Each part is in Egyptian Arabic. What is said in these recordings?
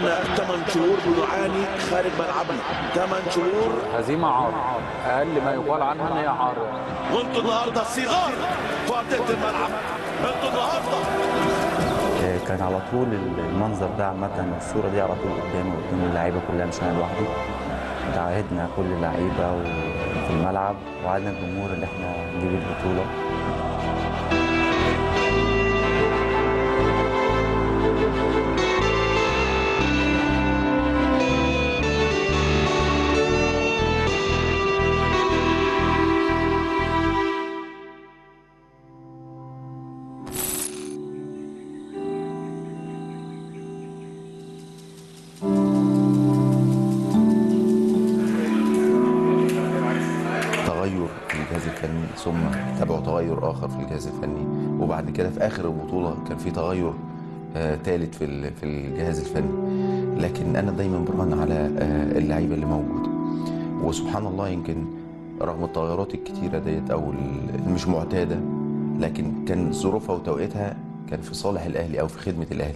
بقالنا 8 شهور بنعاني خارج ملعبنا 8 شهور هزيمه عار اقل ما يقال عنها ان هي عار وانتوا النهارده صغار في ارضيه الملعب انتوا النهارده كان على طول المنظر ده عامة والصورة دي على طول قدامي وقدام اللعيبة كلها مش أنا لوحدي تعهدنا كل اللعيبة وفي الملعب وعدنا الجمهور إن إحنا نجيب البطولة تغير في الجهاز الفني ثم تبعه تغير اخر في الجهاز الفني وبعد كده في اخر البطوله كان في تغير ثالث في ال- في الجهاز الفني لكن انا دايما برهن على آه، اللعيبه اللي موجوده وسبحان الله يمكن رغم التغيرات الكتيره ديت او ال- المش معتاده لكن كان ظروفها وتوقيتها كان في صالح الاهلي او في خدمه الاهلي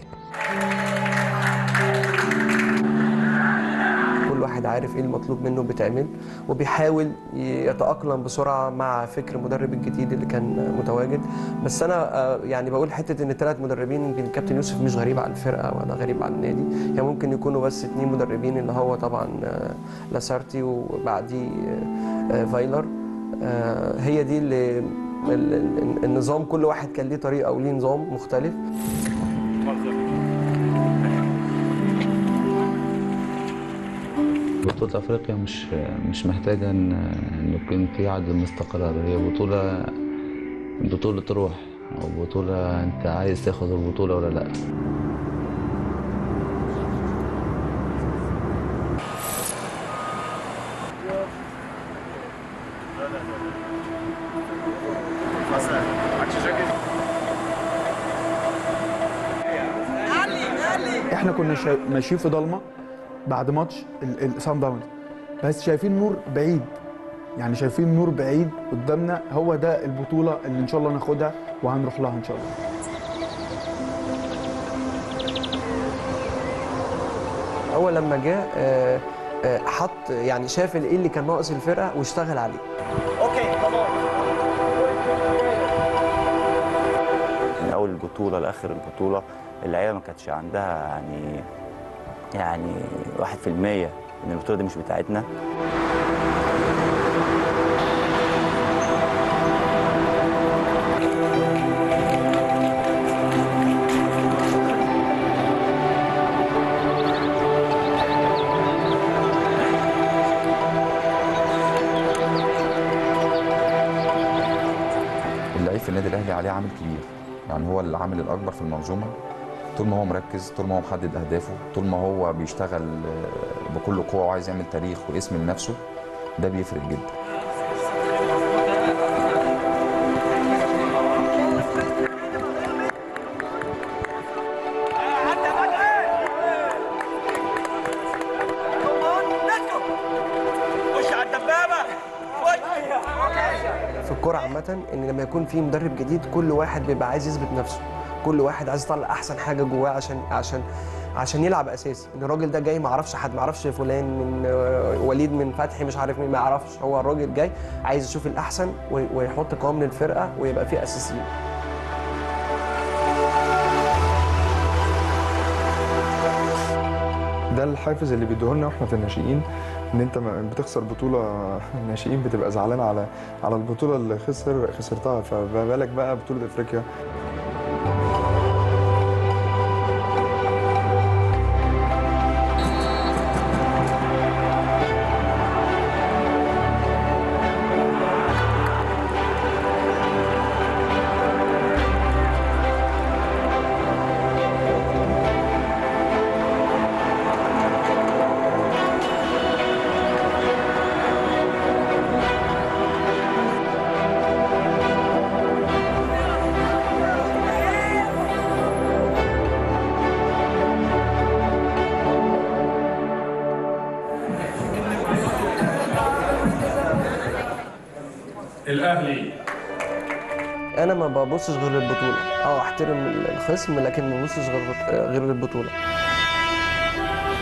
كل واحد عارف ايه المطلوب منه بيتعمل وبيحاول يتأقلم بسرعة مع فكر المدرب الجديد اللي كان متواجد بس انا آه، يعني بقول حتة ان الثلاث مدربين يمكن الكابتن يوسف مش غريب على الفرقة ولا غريب على النادي يعني ممكن يكونوا بس اتنين مدربين اللي هو طبعا آه، لاسارتي وبعديه آه، آه، فايلر آه، هي دي اللي ال- ال- النظام كل واحد كان ليه طريقة وليه نظام مختلف بطولة أفريقيا مش مش محتاجة إن إن يكون في عدم استقرار هي بطولة بطولة روح أو بطولة أنت عايز تاخد البطولة ولا لأ احنا كنا شا... ماشيين في ضلمه بعد ماتش السان داونز بس شايفين نور بعيد يعني شايفين نور بعيد قدامنا هو ده البطوله اللي ان شاء الله ناخدها وهنروح لها ان شاء الله هو لما جه آه، آه، حط يعني شاف ايه اللي كان ناقص الفرقه واشتغل عليه من اول البطوله لاخر البطوله اللعيبه ما كانتش عندها يعني يعني 1% ان البطوله دي مش بتاعتنا اللعيب في النادي الاهلي عليه عامل كبير يعني هو العامل الاكبر في المنظومه طول ما هو مركز طول ما هو محدد اهدافه طول ما هو بيشتغل آه، بكل قوه وعايز يعمل تاريخ واسم لنفسه ده بيفرق جدا في الكوره عامه ان لما يكون في مدرب جديد كل واحد بيبقى عايز يثبت نفسه كل واحد عايز يطلع احسن حاجه جواه عشان عشان عشان يلعب اساسي ان الراجل ده جاي ما يعرفش حد ما يعرفش فلان من آه، وليد من فتحي مش عارف مين ما يعرفش هو الراجل جاي عايز يشوف الاحسن وي- ويحط قوام للفرقه ويبقى فيه اساسيين ده الحافز اللي بيديهولنا واحنا في الناشئين ان انت ما بتخسر بطوله ناشئين بتبقى زعلان على على البطوله اللي خسر خسرتها فما بالك بقى بطوله افريقيا الاهلي انا ما ببصش غير للبطوله اه احترم الخصم لكن ما ببصش غير غير للبطوله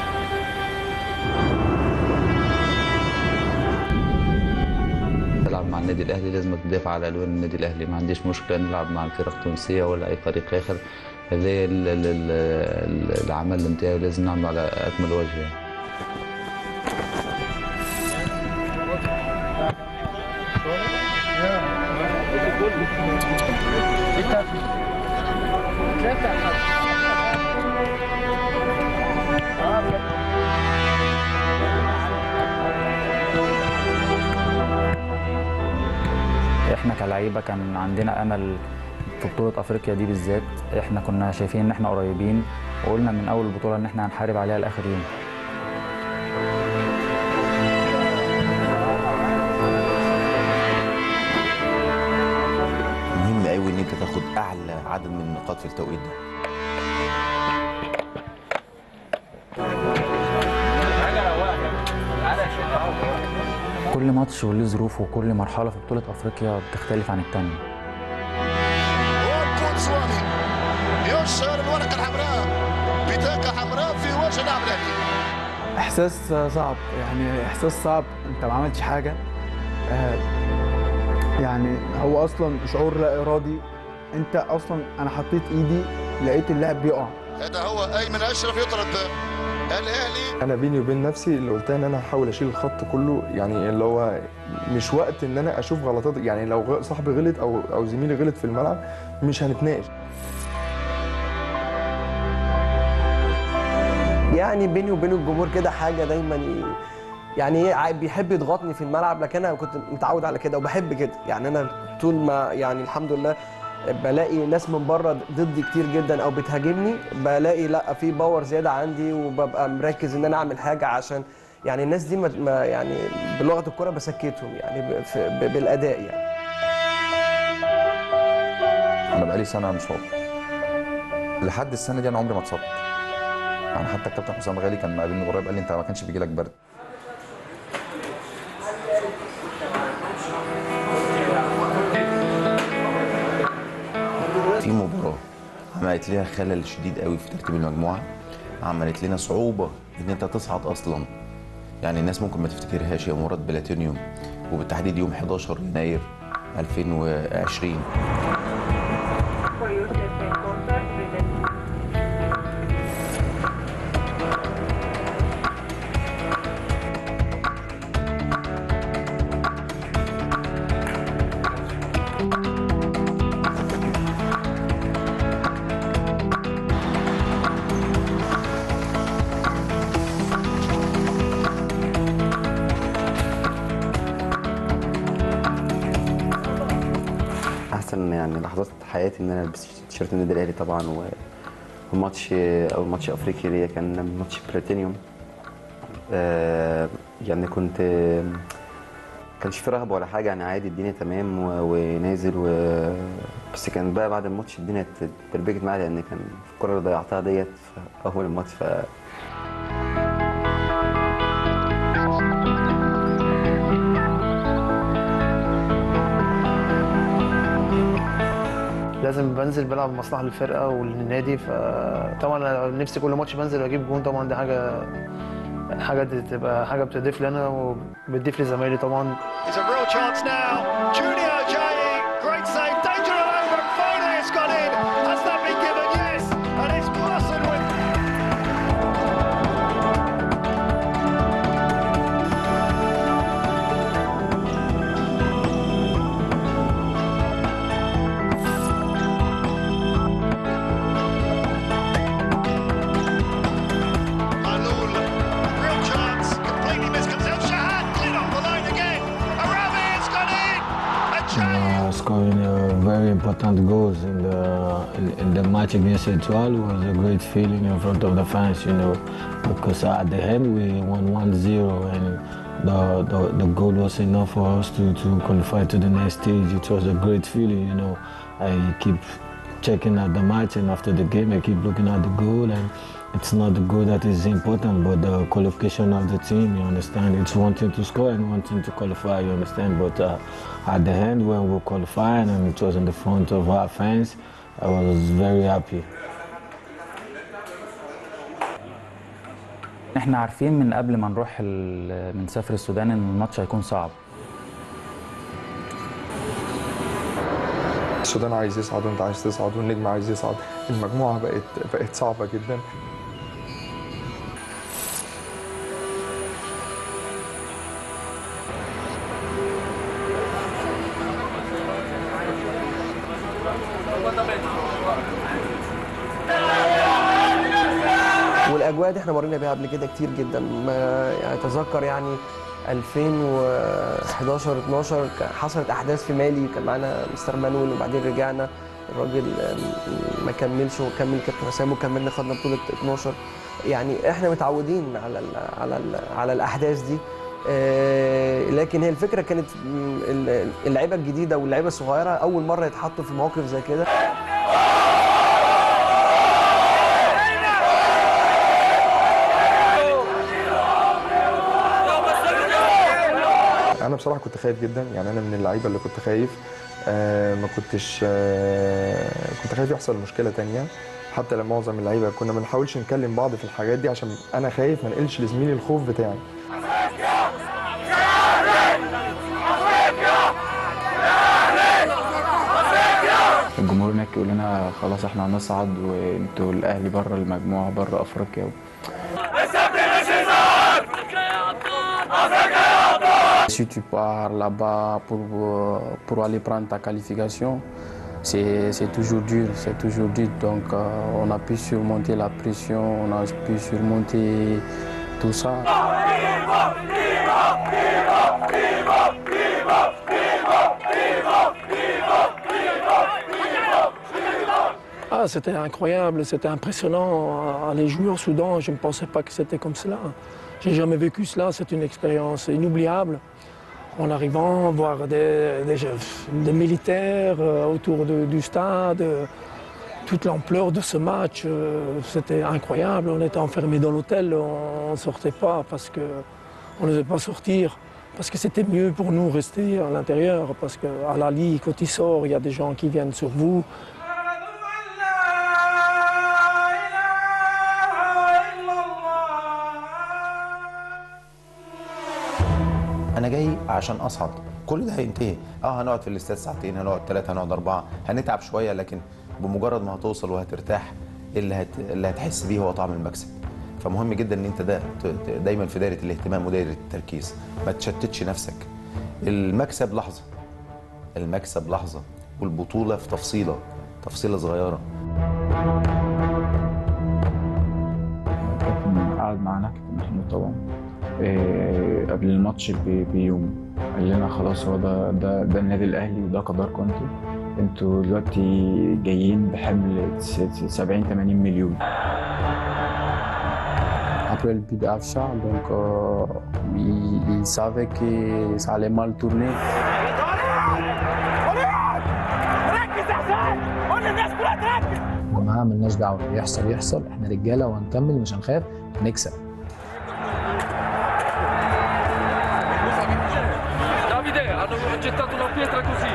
النادي الاهلي لازم تدافع على الوان النادي الاهلي ما عنديش مشكله نلعب مع الفرق التونسيه ولا اي فريق اخر هذا ال- ال- ال- العمل نتاعي لازم نعمله على اكمل وجه يعني. احنا كلعيبه كان عندنا امل في بطوله افريقيا دي بالذات احنا كنا شايفين ان احنا قريبين وقلنا من اول البطوله ان احنا هنحارب عليها لاخر يوم مهم قوي ان انت تاخد اعلى عدد من النقاط في التوقيت ده كل ماتش وليه ظروفه وكل مرحله في بطوله افريقيا بتختلف عن التانيه والبوتسواني يشهر الورقة الحمراء بطاقة حمراء في وجه لاعب الاهلي احساس صعب يعني احساس صعب انت ما عملتش حاجه آه، يعني هو اصلا شعور لا ارادي انت اصلا انا حطيت ايدي لقيت اللاعب بيقع هذا هو ايمن اشرف يطرد الاهلي انا بيني وبين نفسي اللي قلتها ان انا هحاول اشيل الخط كله يعني اللي هو مش وقت ان انا اشوف غلطات يعني لو غ- صاحبي غلط او او زميلي غلط في الملعب مش هنتناقش يعني بيني وبين الجمهور كده حاجه دايما ي... يعني ايه عا- بيحب يضغطني في الملعب لكن انا كنت متعود على كده وبحب كده يعني انا طول ما يعني الحمد لله بلاقي ناس من بره ضدي كتير جدا او بتهاجمني بلاقي لا في باور زياده عندي وببقى مركز ان انا اعمل حاجه عشان يعني الناس دي ما ما- يعني بلغه الكوره بسكتهم يعني ب- في- ب- بالاداء يعني انا بقالي سنه مصاب لحد السنه دي انا عمري ما اتصبت يعني حتى الكابتن حسام غالي كان مقابلني قريب قال لي انت ما كانش بيجي لك برد في مباراة عملت لنا خلل شديد قوي في ترتيب المجموعة عملت لنا صعوبة ان انت تصعد اصلا يعني الناس ممكن ما تفتكرهاش هي مباراة بلاتينيوم وبالتحديد يوم 11 يناير 2020 احسن يعني لحظات حياتي ان انا البس تيشيرت النادي الاهلي طبعا و- وماتش اول ماتش افريقي ليا كان ماتش بلاتينيوم آه، يعني كنت كانش في رهبه ولا حاجه يعني عادي الدنيا تمام و- ونازل و... بس كان بقى بعد الماتش الدنيا اتربكت معايا لان كان الكره اللي ضيعتها ديت في اول الماتش ف لازم بنزل بلعب مصلحه للفرقه وللنادي فطبعا انا نفسي كل ماتش بنزل واجيب جون طبعا دي حاجه حاجه دي تبقى حاجه بتضيف لي انا وبتضيف لزمايلي طبعا It's a real chance now. Junior Jay, great save, danger all over. Foley has got in. Has that been given? Yes. And it's Blossom with Malul. Real chance. Completely misconceived. Shahan cleared off the line again. Arabi has got in. And Jay. Uh, scoring uh, very important goals in the in, in the match against Etoile was a great feeling in front of the fans, you know, because at the end we won 1-0 and the, the the goal was enough for us to, to qualify to the next stage. It was a great feeling, you know. I keep checking at the match and after the game I keep looking at the goal and it's not the goal that is important but the qualification of the team you understand it's one thing to score and one thing to qualify you understand but uh, at the end when we qualified and it was in the front of our fans I was very happy احنا عارفين من قبل ما نروح ال- من سفر السودان ان الماتش هيكون صعب السودان عايز يصعد وانت عايز تصعد والنجم عايز يصعد المجموعه بقت بقت صعبه جدا والاجواء دي احنا مرينا بيها قبل كده كتير جدا ما يعني اتذكر يعني 2011 12 كان حصلت احداث في مالي كان معانا مستر مانويل وبعدين رجعنا الراجل آم، ما كملش وكمل كابتن حسام وكملنا خدنا بطوله 12 يعني احنا متعودين على ال على ال على الاحداث دي آه، لكن هي الفكره كانت م، ال- اللعيبه الجديده واللعيبه الصغيره اول مره يتحطوا في مواقف زي كده انا بصراحه كنت خايف جدا يعني انا من اللعيبه اللي كنت خايف آه ما كنتش آه كنت خايف يحصل مشكله تانية حتى لما معظم اللعيبه كنا ما بنحاولش نكلم بعض في الحاجات دي عشان انا خايف ما نقلش لزميلي الخوف بتاعي الجمهور هناك يقول لنا خلاص احنا هنصعد وانتوا الاهلي بره المجموعه بره افريقيا Si tu pars là-bas pour, euh, pour aller prendre ta qualification, c'est c'est toujours dur, c'est toujours dur. Donc euh, on a pu surmonter la pression, on a pu surmonter tout ça. Ah, c'était incroyable, c'était impressionnant. Aller jouer au Soudan, je ne pensais pas que c'était comme cela. J'ai jamais vécu cela, c'est une expérience inoubliable. En arrivant, voir des, des, des militaires euh, autour de- du stade, euh, toute l'ampleur de ce match, euh, c'était incroyable. On était enfermés dans l'hôtel, on ne sortait pas parce qu'on n'osait pas sortir. Parce que c'était mieux pour nous rester à l'intérieur, parce qu'à la Ligue, quand il sort, il y a des gens qui viennent sur vous. انا جاي عشان اصعد كل ده هينتهي اه هنقعد في الاستاد ساعتين هنقعد ثلاثه هنقعد اربعه هنتعب شويه لكن بمجرد ما هتوصل وهترتاح اللي هت... اللي هتحس بيه هو طعم المكسب فمهم جدا ان انت ده ت- ت- دايما في دايره الاهتمام ودايره التركيز ما تشتتش نفسك المكسب لحظه المكسب لحظه والبطوله في تفصيله تفصيله صغيره الكابتن قعد معانا كابتن محمود طبعا إيه، قبل الماتش ب- بيوم قال لنا خلاص هو ده ده ده النادي الاهلي وده قدركم انتوا انتوا دلوقتي جايين بحمل س- س- 70 80 مليون Après le but d'Afcha, donc euh, il, il savait que ça allait mal tourner. ما ملناش دعوه يحصل يحصل احنا رجاله وهنكمل مش هنخاف هنكسب Davide, hanno gettato una pietra così.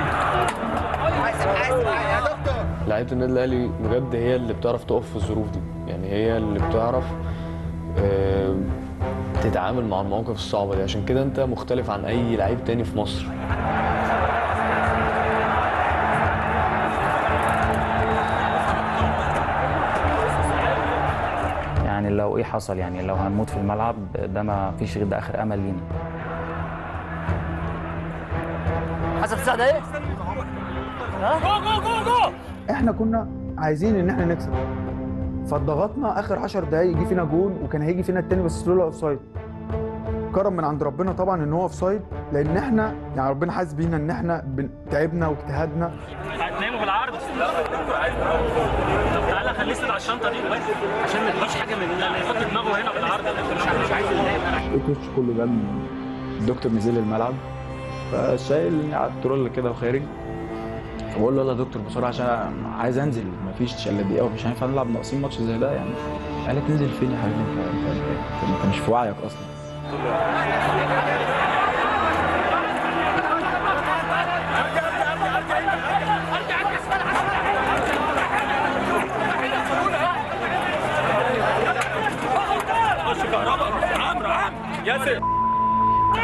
لعيبه النادي الاهلي بجد هي اللي بتعرف تقف في الظروف دي يعني هي اللي بتعرف آه، تتعامل مع المواقف الصعبه دي عشان كده انت مختلف عن اي لعيب تاني في مصر يعني لو ايه حصل يعني لو هنموت في الملعب ده ما فيش غير ده اخر امل لينا حسب سعد ايه؟ جو جو جو جو احنا كنا عايزين ان احنا نكسب فضغطنا اخر 10 دقايق يجي فينا جون وكان هيجي فينا التاني بس لولا اوف سايد كرم من عند ربنا طبعا ان هو اوف سايد لان احنا يعني ربنا حاسس بينا ان احنا بن- تعبنا واجتهدنا هتناموا بالعرض طب تعالى خليه يسند على الشنطه دي عشان ما تجيش حاجه مننا يحط دماغه هنا بالعرض مش عايز ينام الكوتش كله ده الدكتور نزل الملعب فشايل على الترول كده وخارج فبقول له يلا يا دكتور بسرعه عشان عايز انزل مفيش الا دقيقه ومش هينفع نلعب ناقصين ماتش زي ده يعني قال لك ننزل فين يا حبيبي انت انت, انت, انت مش في وعيك اصلا خش كهربا عمرو عمرو ياسر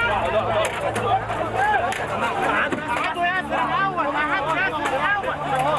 قعدوا ياسر الاول قعدوا ياسر الاول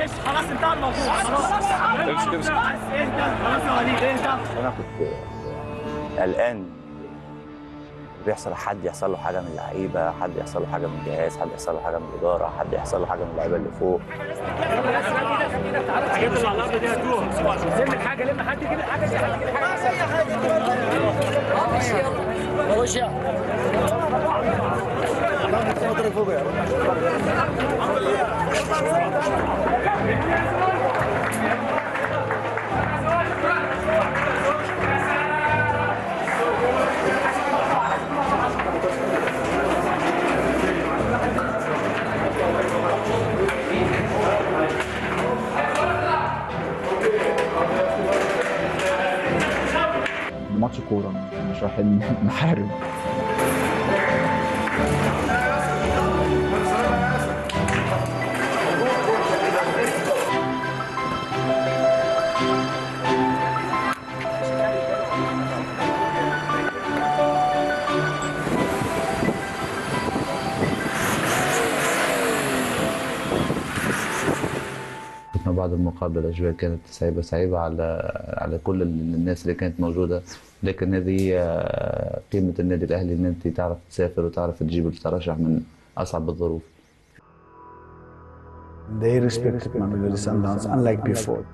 معلش خلاص انتهى الموضوع خلاص امسك، امسك. اهدى خلاص يا وليد اهدى انا كنت قلقان بيحصل حد يحصل له حاجه من اللعيبه حد يحصل له حاجه من الجهاز حد يحصل له حاجه من الاداره حد يحصل له حاجه من اللعيبه اللي فوق الحاجات اللي على الارض دي هتروح لم الحاجه لم حد كده حاجه دي حد كده حاجه خش يا ماتش كوره مش واحد محارب كنا بعد المقابلة الأجواء كانت صعيبة صعيبة على على كل الناس اللي كانت موجودة لكن هذه هي قيمة النادي الأهلي إن أنت تعرف تسافر وتعرف تجيب الترشح من أصعب الظروف They respected Mamelodi Sundowns unlike before.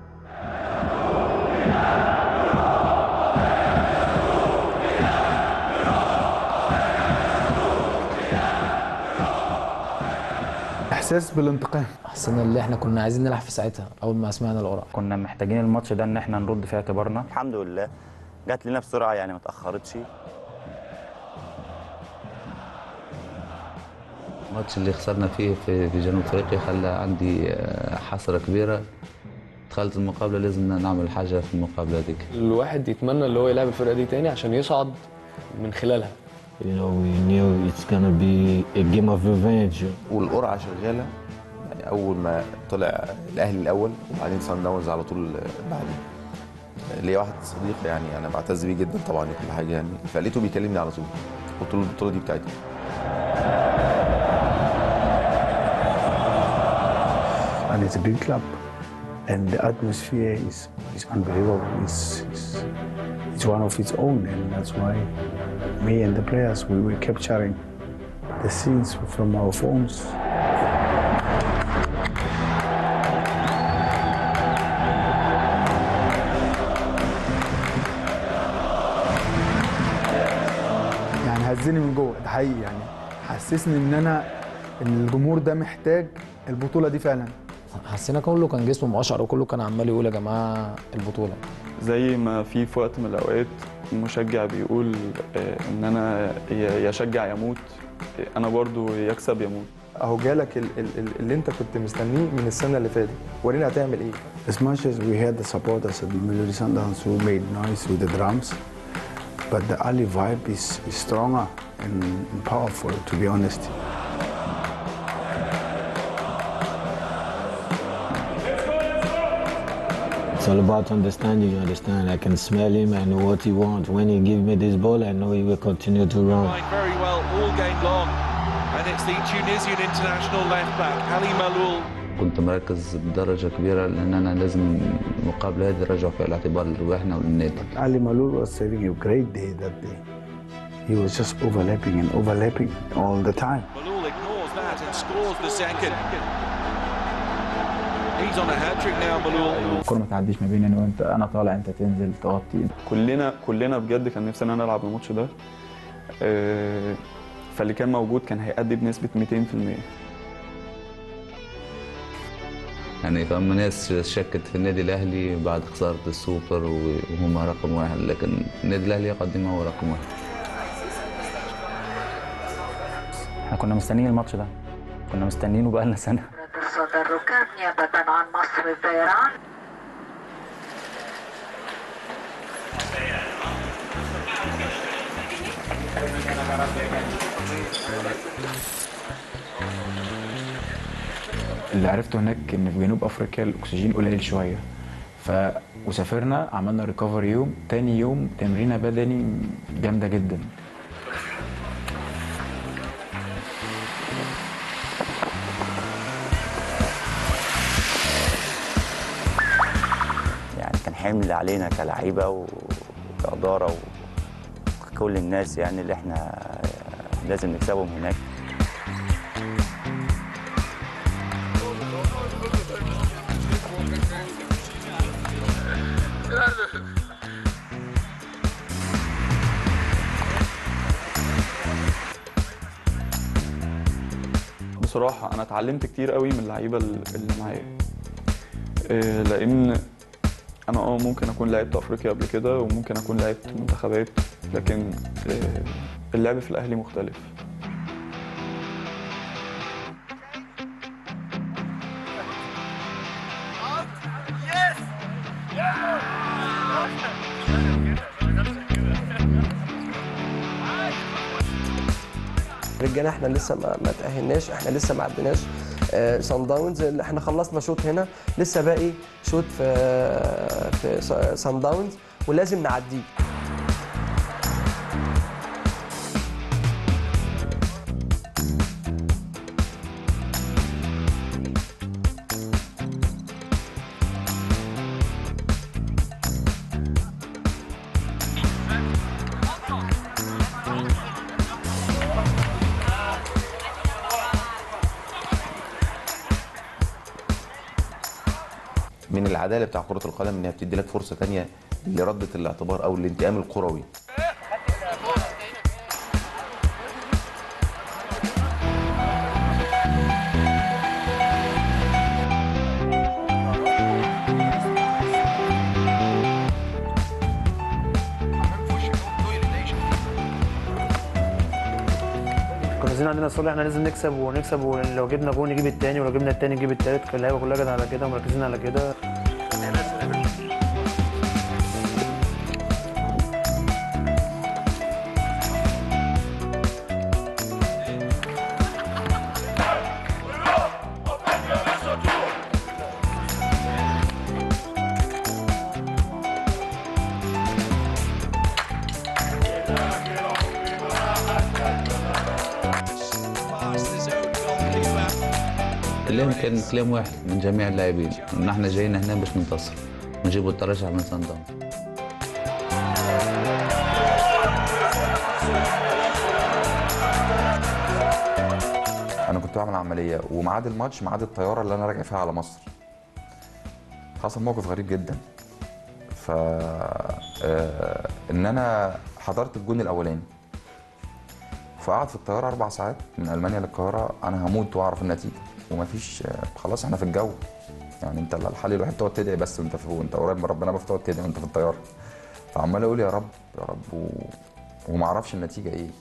احساس بالانتقام حسينا ان احنا كنا عايزين نلعب في ساعتها اول ما سمعنا القرعه كنا محتاجين الماتش ده ان احنا نرد في اعتبارنا الحمد لله جات لنا بسرعه يعني ما اتاخرتش الماتش اللي خسرنا فيه في في جنوب أفريقيا خلى عندي آه، حسرة كبيرة دخلت المقابلة لازم نعمل حاجة في المقابلة هذيك الواحد يتمنى اللي هو يلعب الفرقه دي تاني عشان يصعد من خلالها You know, we knew it's gonna be a game of revenge. والقرعه شغاله يعني اول ما طلع الاهلي الاول وبعدين سان داونز على طول بعدين ليا واحد صديق يعني انا بعتز بيه جدا طبعا كل حاجه يعني فلقيته بيكلمني على طول قلت له البطوله دي بتاعتي And it's a big club. And the atmosphere is, is unbelievable. It's, it's, it's one of its own. And that's why me and the players, we were capturing the scenes from our phones. يعني هزني من جوه ده حقيقي يعني حسسني ان انا ان الجمهور ده محتاج البطوله دي فعلا حسينا كله كان جسمه مقشعر وكله كان عمال يقول يا جماعه البطوله زي ما في في وقت من الاوقات مشجع بيقول آه، ان انا ي- يشجع يموت آه، انا برضو يكسب يموت اهو جالك ال- ال- ال- اللي انت كنت مستنيه من السنه اللي فاتت ورينا هتعمل ايه As much as we had the supporters at the Melody Sundowns who made noise with the drums, but the Ali vibe is, is stronger and, and powerful, to be honest. It's all about understanding, you understand? I can smell him, I know what he wants. When he give me this ball, I know he will continue to run. very well all game long. And it's the Tunisian international left back, Ali Maloul. كنت مركز بدرجة كبيرة لأن أنا لازم المقابلة هذه نرجع فيها الاعتبار لرواحنا وللنادي Ali Malul was having a great day that day. He was just overlapping and overlapping all the time. Maloul ignores that and scores the second. He's on a hat-trick now, Maloul. الكوره ما تعديش ما بين انا وانت انا طالع انت تنزل تغطي كلنا كلنا بجد كان نفسنا نلعب الماتش ده آه، فاللي كان موجود كان هيأدي بنسبة 200% يعني فما ناس شكت في النادي الأهلي بعد خسارة السوبر وهم رقم واحد لكن النادي الأهلي يقدم هو رقم واحد احنا كنا مستنيين الماتش ده كنا مستنيينه بقالنا سنه صدى الركاب نيابة عن مصر الطيران اللي عرفته هناك ان في جنوب افريقيا الاكسجين قليل شويه ف وسافرنا عملنا ريكفري يوم تاني يوم تمرينه بدني جامده جدا حمل علينا كلاعيبه وكاداره وكل الناس يعني اللي احنا لازم نكسبهم هناك بصراحة أنا اتعلمت كتير قوي من اللعيبة اللي معايا آه، لأن أنا أه ممكن أكون لعبت أفريقيا قبل كده وممكن أكون لعبت منتخبات لكن آه، اللعب في الأهلي مختلف رجاله احنا لسه ما, ما تاهلناش احنا لسه ما عديناش آه سان داونز اللي احنا خلصنا شوط هنا لسه باقي شوط في في سان داونز ولازم نعديه من العداله بتاع كره القدم انها بتدي لك فرصه تانية لرده الاعتبار او الانتقام الكروي كنا نازلين عندنا صلح احنا لازم نكسب ونكسب ولو جبنا جون نجيب التاني ولو جبنا التاني نجيب التالت كان اللعيبه كلها جت على كده ومركزين على كده الكلام كان كلام واحد من جميع اللاعبين ان احنا جايين هنا باش ننتصر نجيبوا الترشح من سان داونز انا كنت بعمل عمليه وميعاد الماتش ميعاد الطياره اللي انا راجع فيها على مصر حصل موقف غريب جدا ف آه، ان انا حضرت الجون الاولاني فقعد في الطياره اربع ساعات من المانيا للقاهره انا هموت واعرف النتيجه ومفيش آه، خلاص احنا في الجو يعني انت الحل الوحيد تقعد تدعي بس وانت فوق انت قريب من ربنا بس تقعد تدعي وانت في الطياره فعمال اقول يا رب يا رب و... وما اعرفش النتيجه ايه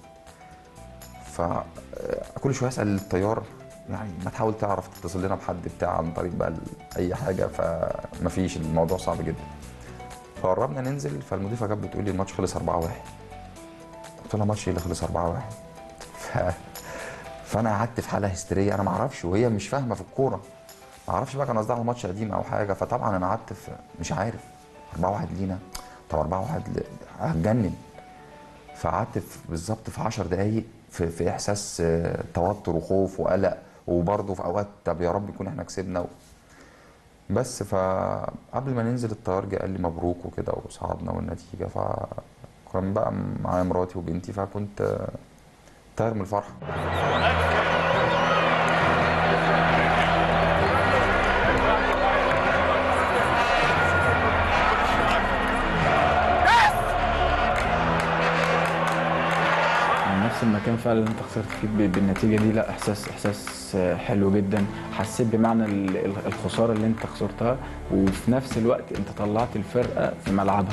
فكل شويه اسال الطيار يعني ما تحاول تعرف تتصل لنا بحد بتاع عن طريق بقى ال- اي حاجه فمفيش الموضوع صعب جدا فقربنا ننزل فالمضيفه جت بتقول لي الماتش خلص 4-1 قلت لها ماتش ايه اللي خلص 4-1 ف... فانا قعدت في حاله هستيريه انا ما اعرفش وهي مش فاهمه في الكوره ما اعرفش بقى كان قصدها على ماتش قديم او حاجه فطبعا انا قعدت في مش عارف 4-1 لينا طب 4-1 ل- هتجنن فقعدت في- بالظبط في 10 دقايق في, في احساس آه، توتر وخوف وقلق وبرضه في اوقات طب يا رب يكون احنا كسبنا و... بس فقبل ما ننزل الطيار جه قال لي مبروك وكده وصعدنا والنتيجه فكان بقى معايا مراتي وبنتي فكنت آه، طاير من الفرحه من نفس المكان فعلا اللي انت خسرت فيه ب- بالنتيجه دي لا احساس احساس حلو جدا حسيت بمعنى ال- ال- الخساره اللي انت خسرتها وفي نفس الوقت انت طلعت الفرقه في ملعبها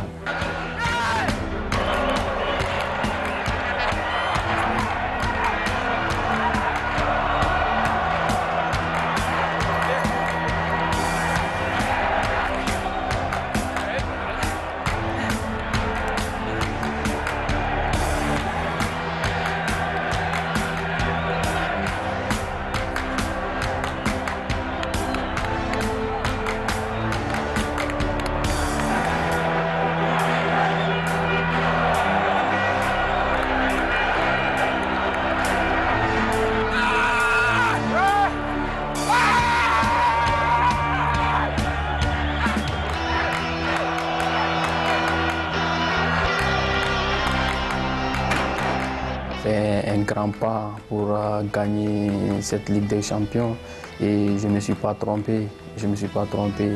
grands pas pour euh, gagner cette Ligue des Champions. Et je ne me suis pas trompé. Je ne me suis pas trompé.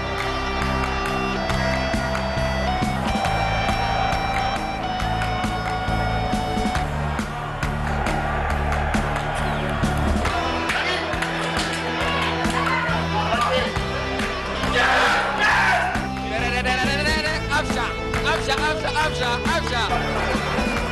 ابشع ابشع ابشع ابشع ابشع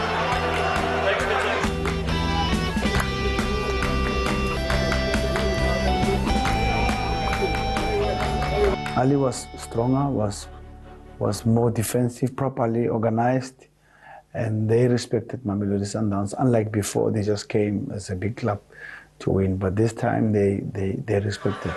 Ali was stronger, was was more defensive, properly organized, and they respected Mamelodi Sundowns. Unlike before, they just came as a big club to win, but this time they they, they respected.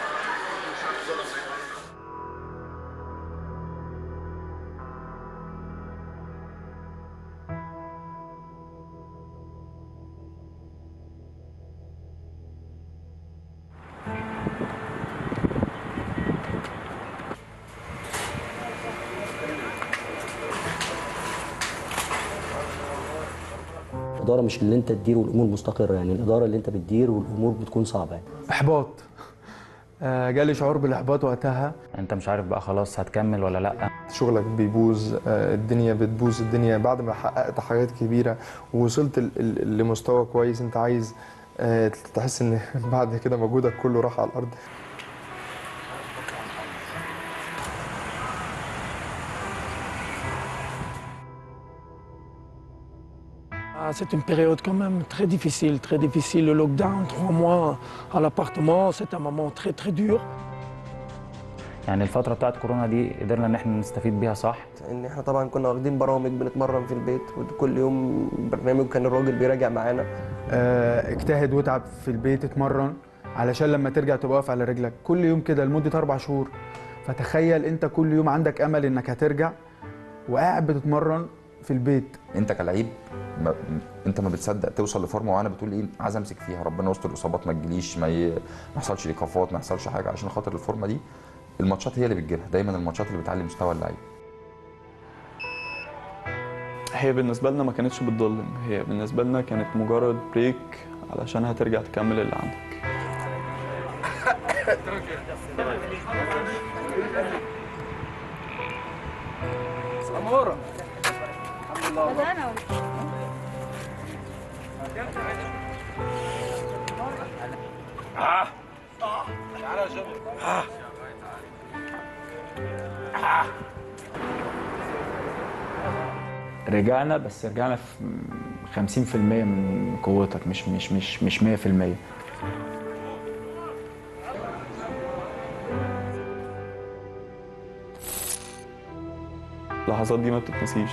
الاداره مش اللي انت تدير والامور مستقره يعني الاداره اللي انت بتدير والامور بتكون صعبه يعني. احباط آه، جالي شعور بالاحباط وقتها انت مش عارف بقى خلاص هتكمل ولا لا شغلك بيبوظ آه، الدنيا بتبوظ الدنيا بعد ما حققت حاجات كبيره ووصلت ل- ل- لمستوى كويس انت عايز آه، تحس ان بعد كده مجهودك كله راح على الارض Ah, C'est une période quand même très difficile, très difficile. Le lockdown, trois mois à l'appartement, c'est un moment très très dur. يعني الفتره بتاعت كورونا دي قدرنا ان احنا نستفيد بيها صح ان احنا طبعا كنا واخدين برامج بنتمرن في البيت وكل يوم برنامج كان الراجل بيراجع معانا آه، اجتهد واتعب في البيت اتمرن علشان لما ترجع تبقى واقف على رجلك كل يوم كده لمده اربع شهور فتخيل انت كل يوم عندك امل انك هترجع وقاعد بتتمرن في البيت انت كلعيب ما انت ما بتصدق توصل لفورمه معينه بتقول ايه عايز امسك فيها ربنا يستر الاصابات ما تجيليش ما, ي... ما يحصلش ايقافات ما يحصلش حاجه عشان خاطر الفورمه دي الماتشات هي اللي بتجيلها دايما الماتشات اللي بتعلي مستوى اللعيب هي بالنسبة لنا ما كانتش بتضلم هي بالنسبة لنا كانت مجرد بريك علشان هترجع تكمل اللي عندك سمورة الحمد لله آه. تعالى يا جمل آه. آه. رجعنا بس رجعنا في 50% من قوتك مش مش مش مش 100% اللحظات دي ما بتتنسيش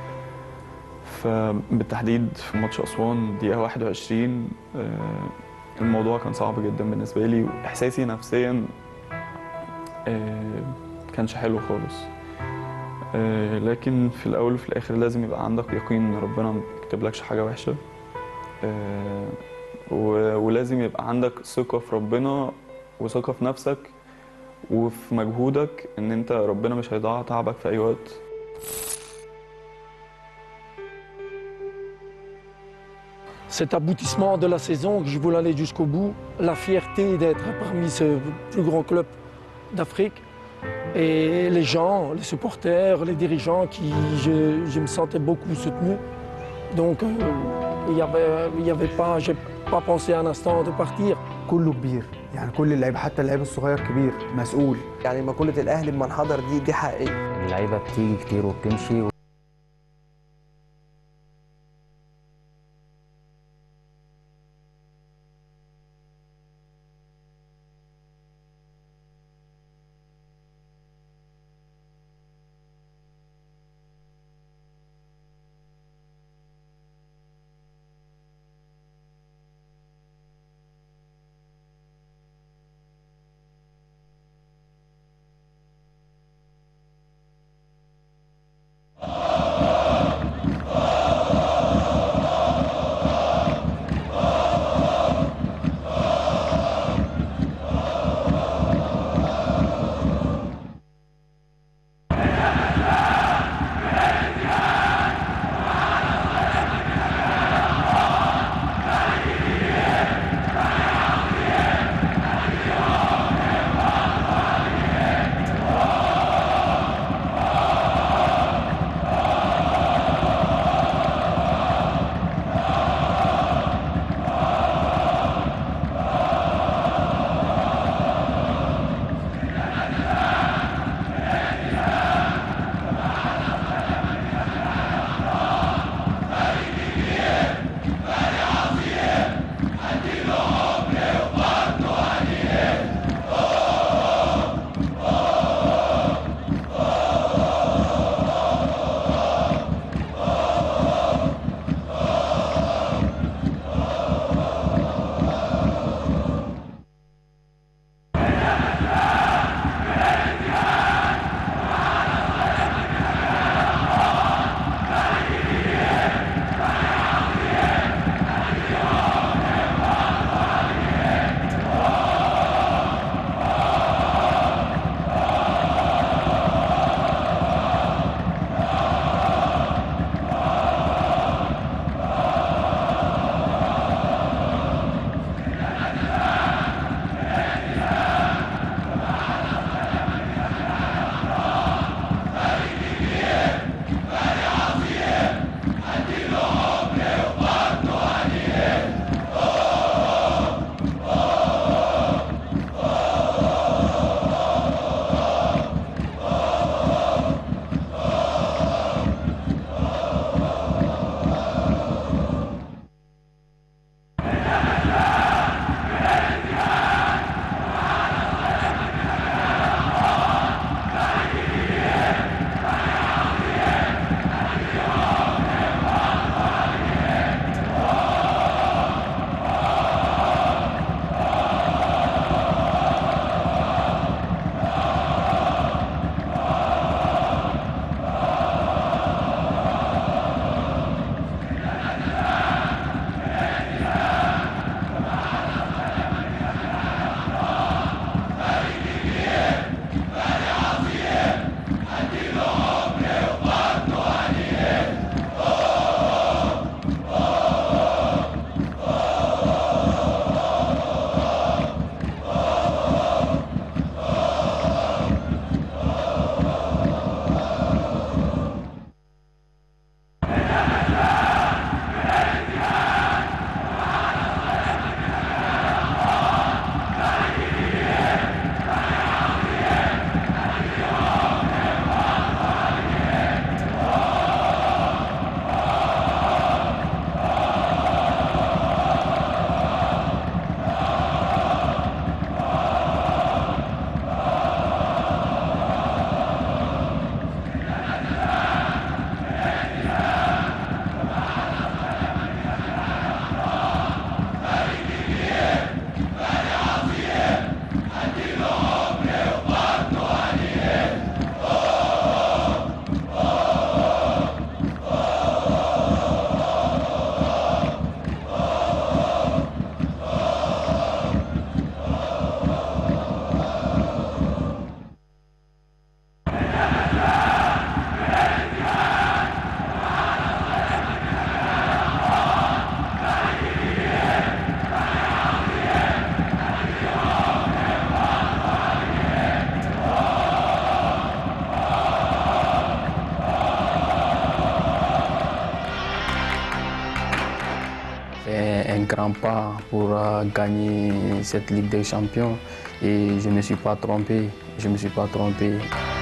فبالتحديد في ماتش أسوان دقيقة 21 آه، الموضوع كان صعب جدا بالنسبة لي وإحساسي نفسيا آه، كانش حلو خالص آه، لكن في الأول وفي الآخر لازم يبقى عندك يقين إن ربنا ما بيكتبلكش حاجة وحشة آه، و- ولازم يبقى عندك ثقة في ربنا وثقة في نفسك وفي مجهودك إن أنت ربنا مش هيضيع تعبك في أي وقت Cet aboutissement de la saison, que je voulais aller jusqu'au bout, la fierté d'être parmi ce plus grand club d'Afrique, et les gens, les supporters, les dirigeants, qui je, je me sentais beaucoup soutenu. Donc euh, il n'y avait, il y avait pas, j'ai pas pensé un instant de partir. كله كبير يعني كل اللعيبه حتى اللعيب الصغير كبير مسؤول يعني مقولة الأهلي بمن حضر دي دي حقيقية اللعيبه بتيجي كتير وبتمشي و... un pas pour euh, gagner cette Ligue des Champions et je ne me suis pas trompé. Je ne me suis pas trompé.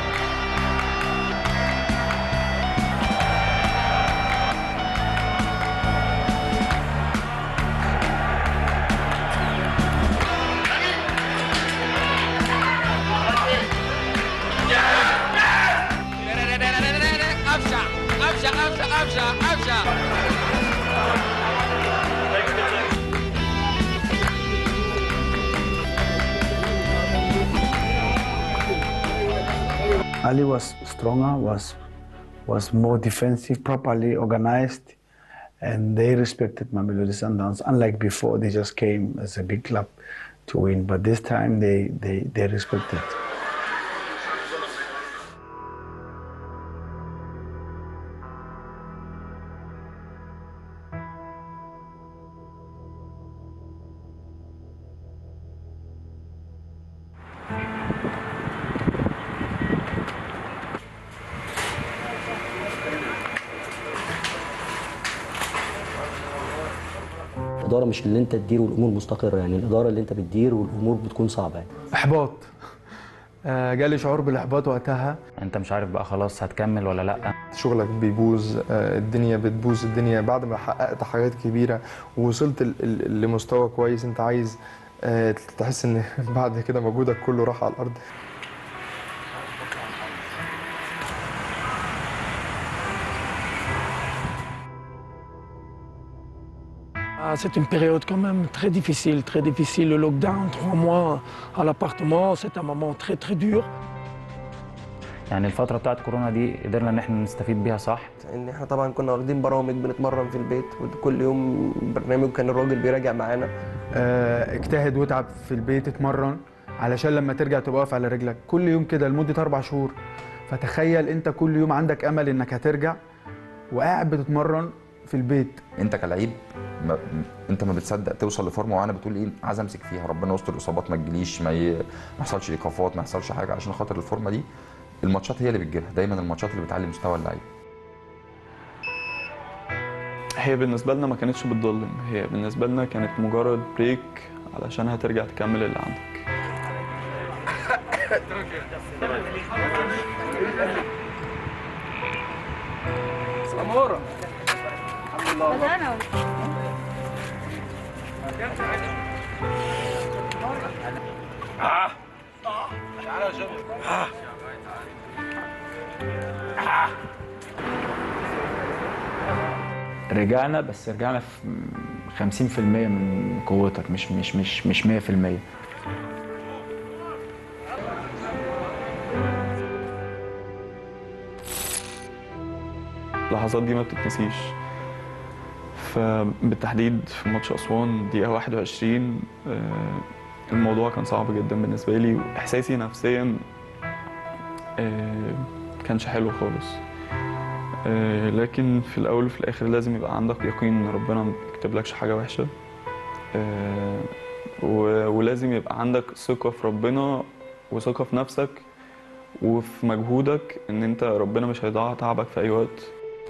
أفجع أفجع أفجع أفجع أفجع Ali was stronger, was was more defensive, properly organized, and they respected Mamelodi Sundowns. Unlike before, they just came as a big club to win, but this time they they, they respected. الاداره مش اللي انت تدير والامور مستقره يعني الاداره اللي انت بتدير والامور بتكون صعبه يعني. احباط آه، جالي شعور بالاحباط وقتها انت مش عارف بقى خلاص هتكمل ولا لا شغلك بيبوظ آه، الدنيا بتبوظ الدنيا بعد ما حققت حاجات كبيره ووصلت ل- ل- لمستوى كويس انت عايز آه، تحس ان بعد كده مجهودك كله راح على الارض Ah, C'est une période quand même très difficile, très difficile. Le lockdown, trois mois à l'appartement, c'est un moment très très dur. يعني الفترة بتاعت كورونا دي قدرنا ان احنا نستفيد بيها صح ان احنا طبعا كنا واخدين برامج بنتمرن في البيت وكل يوم برنامج كان الراجل بيراجع معانا آه، اجتهد واتعب في البيت اتمرن علشان لما ترجع تبقى واقف على رجلك كل يوم كده لمده اربع شهور فتخيل انت كل يوم عندك امل انك هترجع وقاعد بتتمرن في البيت انت كلعيب ما انت ما بتصدق توصل لفورمه معينه بتقول ايه عايز امسك فيها ربنا يستر الاصابات ما تجيليش ما, ي... ما يحصلش ايقافات ما يحصلش حاجه عشان خاطر الفورمه دي الماتشات هي اللي بتجيلها دايما الماتشات اللي بتعلي مستوى اللعيب هي بالنسبة لنا ما كانتش بتضلم هي بالنسبة لنا كانت مجرد بريك علشان هترجع تكمل اللي عندك سمورة الحمد لله آه. تعالى يا جماعة آه. آه. رجعنا بس رجعنا في 50% من قوتك مش مش مش مش 100% اللحظات دي ما بتتنسيش فبالتحديد في ماتش أسوان دقيقة 21 آه، الموضوع كان صعب جدا بالنسبة لي وإحساسي نفسيا آه، كانش حلو خالص آه، لكن في الأول وفي الآخر لازم يبقى عندك يقين إن ربنا ما بيكتبلكش حاجة وحشة آه، و- ولازم يبقى عندك ثقة في ربنا وثقة في نفسك وفي مجهودك إن أنت ربنا مش هيضيع تعبك في أي وقت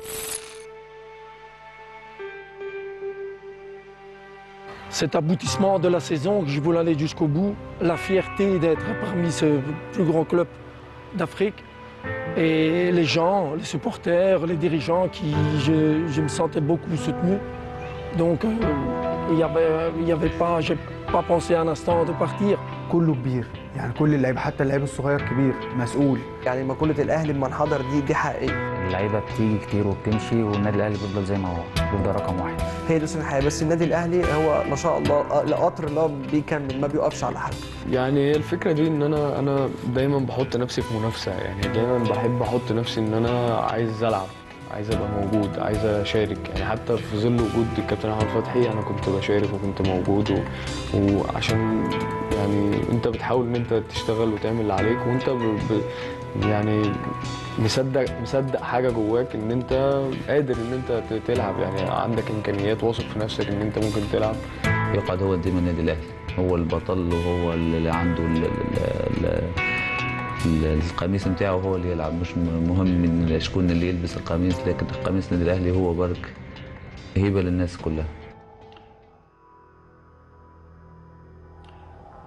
Cet aboutissement de la saison, que je voulais aller jusqu'au bout, la fierté d'être parmi ce plus grand club d'Afrique, et les gens, les supporters, les dirigeants, qui je, je me sentais beaucoup soutenu. Donc euh, il n'y avait, il y avait pas, j'ai pas pensé un instant de partir. كله كبير يعني كل اللعيبه حتى اللعيب الصغير كبير مسؤول يعني مقوله الاهلي بمن حضر دي دي حقيقيه اللعيبة بتيجي كتير وبتمشي والنادي الاهلي بيفضل زي ما هو بيفضل رقم واحد هي دي أسلوب الحياه بس النادي الاهلي هو ما شاء الله آه، لقطر اللي هو بيكمل ما بيوقفش على حد يعني هي الفكره دي ان انا انا دايما بحط نفسي في منافسه يعني دايما بحب احط نفسي ان انا عايز العب عايز ابقى موجود عايز اشارك يعني حتى في ظل وجود الكابتن احمد فتحي انا كنت بشارك وكنت موجود و... وعشان يعني انت بتحاول ان انت تشتغل وتعمل اللي عليك وانت ب... ب... يعني مصدق مصدق حاجه جواك ان انت قادر ان انت ت- تلعب يعني عندك امكانيات واثق في نفسك ان انت ممكن تلعب يقعد هو دايما النادي الاهلي هو البطل وهو اللي عنده ال ال ال ال القميص بتاعه هو اللي يلعب مش مهم من شكون اللي يلبس القميص لكن قميص النادي الاهلي هو برك هيبه للناس كلها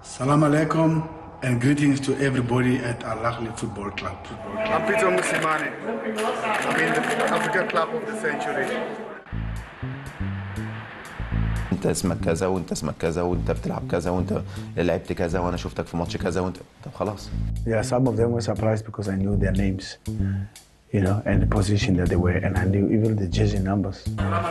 Salam alaikum and greetings to everybody at Al Ahly Football Club. I'm Peter Musimane. I'm in the Africa Club of the Century. انت اسمك كذا وانت اسمك كذا وانت بتلعب كذا وانت لعبت كذا وانا شفتك في ماتش كذا وانت طب خلاص Yeah, some of them were surprised because I knew their names, you know, and the position that they were, and I knew even the jersey numbers.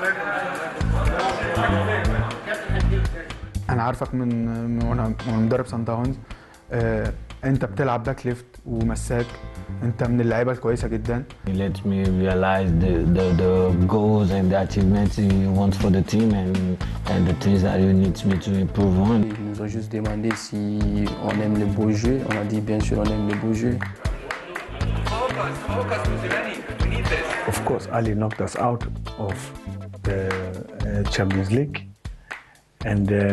انا عارفك من من وانا وانا مدرب سان داونز آه، انت بتلعب باك ليفت ومساك انت من اللعيبه الكويسه جدا He lets me realize the, the, the goals and the achievements he wants for the team and, and the things that he needs me to improve on. Ils nous ont juste demandé si on aime les beaux jeux. On a dit bien sûr on aime les beaux jeux. Of course, Ali knocked us out of the uh, Champions League, and uh,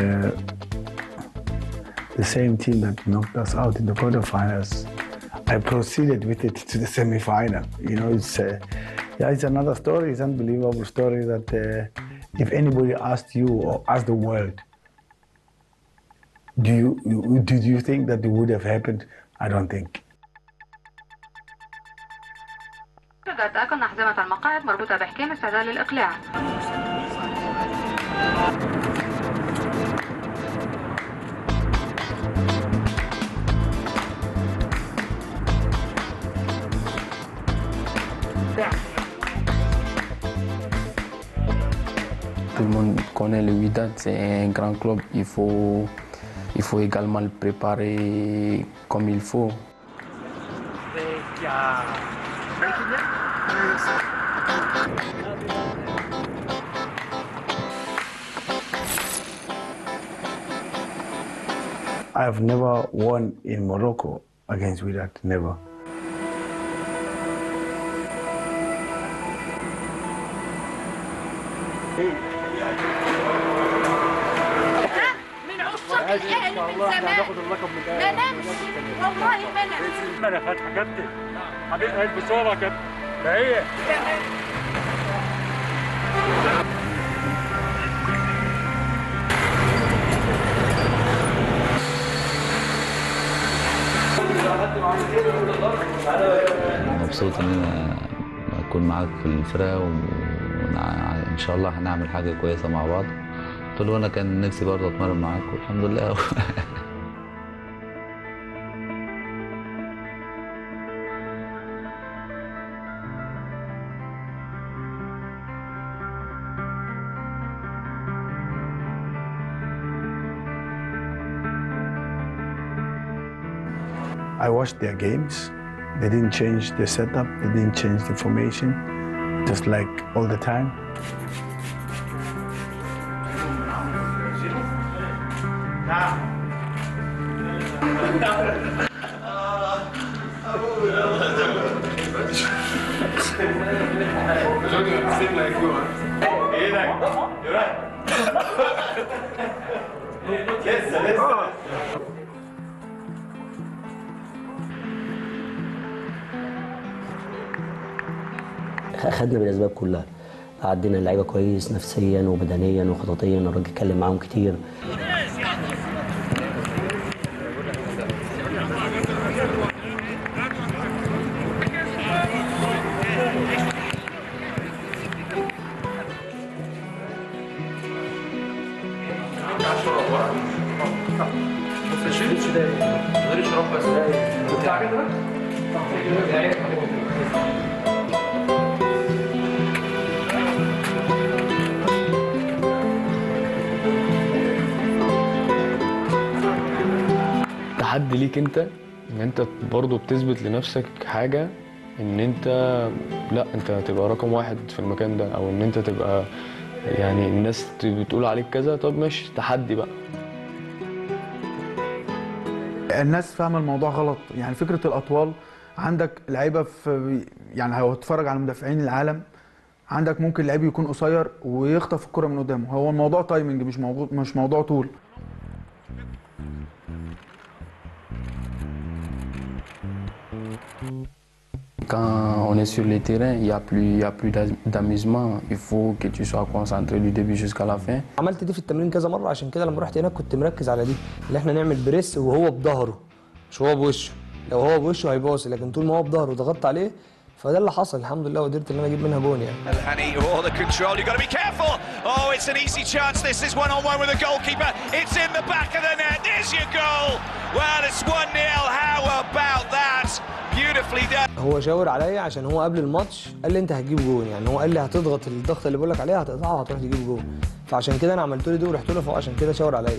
the same team that knocked us out in the quarterfinals, I proceeded with it to the semi-final. You know, it's uh, yeah, it's another story. It's an unbelievable story that uh, if anybody asked you or asked the world, do you, you did you think that it would have happened? I don't think. تتأكد أن أحزمة المقاعد مربوطة بحكام استعداد للإقلاع Tout le monde connaît le Wydad, c'est un grand club. Il faut, il faut également le préparer comme il faut. I have never won in Morocco against Wydad, never. من عشاق الاهلي من زمان ما نامش والله ما نامش انا فتحي كابتن حبيبي الف صوره يا كابتن ده هي مبسوط ان انا اكون معاك في الفرقه وان شاء الله هنعمل حاجه كويسه مع بعض قلت له انا كان نفسي برضه اتمرن معاك والحمد لله I watched their games. They didn't change the setup, they didn't change the formation, just like all the time. اخدنا بالاسباب كلها عدينا اللعيبه كويس نفسيا وبدنيا وخططيا الراجل اتكلم معاهم كتير تحدي ليك انت ان انت برضه بتثبت لنفسك حاجه ان انت لا انت هتبقى رقم واحد في المكان ده او ان انت تبقى يعني الناس بتقول عليك كذا طب ماشي تحدي بقى الناس فاهمه الموضوع غلط يعني فكره الاطوال عندك لعيبه في يعني لو هتتفرج على مدافعين العالم عندك ممكن لعيب يكون قصير ويخطف الكره من قدامه هو الموضوع تايمنج مش موضوع مش موضوع طول Quand on est sur le terrain, il n'y a plus, il y a plus d'am- d'amusement. Il faut que tu sois concentré du début jusqu'à la fin. عملت دي في التمرين كذا مره عشان كده لما رحت هناك كنت مركز على دي اللي احنا نعمل بريس وهو بظهره مش هو بوشه لو هو بوشه هيباصي لكن طول ما هو بظهره ضغطت عليه فده اللي حصل الحمد لله وقدرت ان انا اجيب منها جون يعني Alhani, oh, the control. You've got to be careful. Oh, it's an easy chance. This is one on one with the goalkeeper. It's in the back of the net. There's your goal. Well, it's 1 0. How about that? Beautifully done. هو شاور عليا عشان هو قبل الماتش قال لي انت هتجيب جون يعني هو قال لي هتضغط الضغط اللي بقول لك عليها هتقطعها وهتروح تجيب جون فعشان كده انا عملت له دي ورحت له فوق عشان كده شاور عليا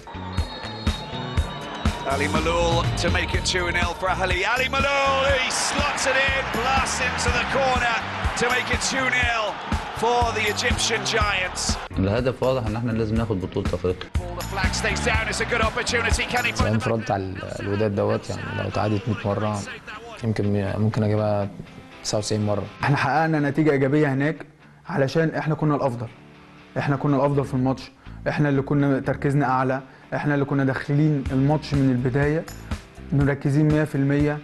Ali Malul to make it 2 0 for Ali. Ali Malul, he slots it in, blasts into the corner to make it 2 0 for the Egyptian Giants. الهدف واضح ان احنا لازم ناخد بطوله افريقيا The flag stays down. It's a good opportunity. Can he put الانفراد بتاع الوداد دوت يعني لو تعادت 100 مره يمكن ممكن اجيبها 99 مره احنا حققنا نتيجه ايجابيه هناك علشان احنا كنا الافضل احنا كنا الافضل في الماتش احنا اللي كنا تركيزنا اعلى احنا اللي كنا داخلين الماتش من البدايه مركزين 100%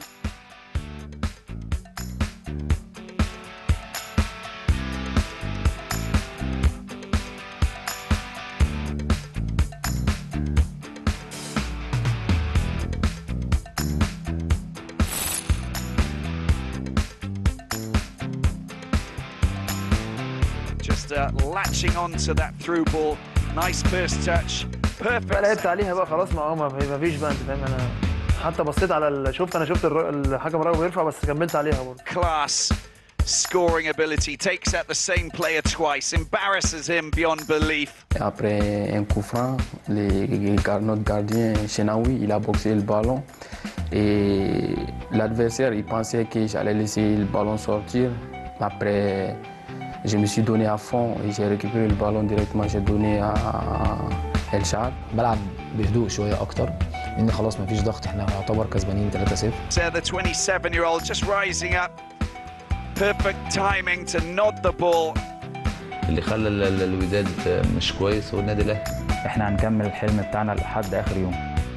Just uh, latching on to that through ball. Nice first touch. Perfect. بقى لعبت عليها بقى خلاص ما هو ما ما فيش بقى انت فاهم انا حتى بصيت على ال- شفت انا شفت الر- الحكم الراجل بيرفع بس كملت عليها برضه Class scoring ability. Takes out the same player twice. Embarrasses him beyond belief. Et après un coup franc, les- les- notre gardien Chenaoui, il a boxé le ballon. Et l'adversaire, il pensait que j'allais laisser le ballon sortir. Après, je me suis donné à fond et j'ai récupéré le ballon directement. J'ai donné à El Shad. بلعب بهدوء شويه اكتر لان خلاص ما فيش ضغط احنا يعتبر كسبانين 3-0 So the 27 year old just rising up. Perfect timing to nod the ball. اللي خلى ال- ال- الوداد مش كويس هو النادي الاهلي احنا هنكمل الحلم بتاعنا لحد اخر يوم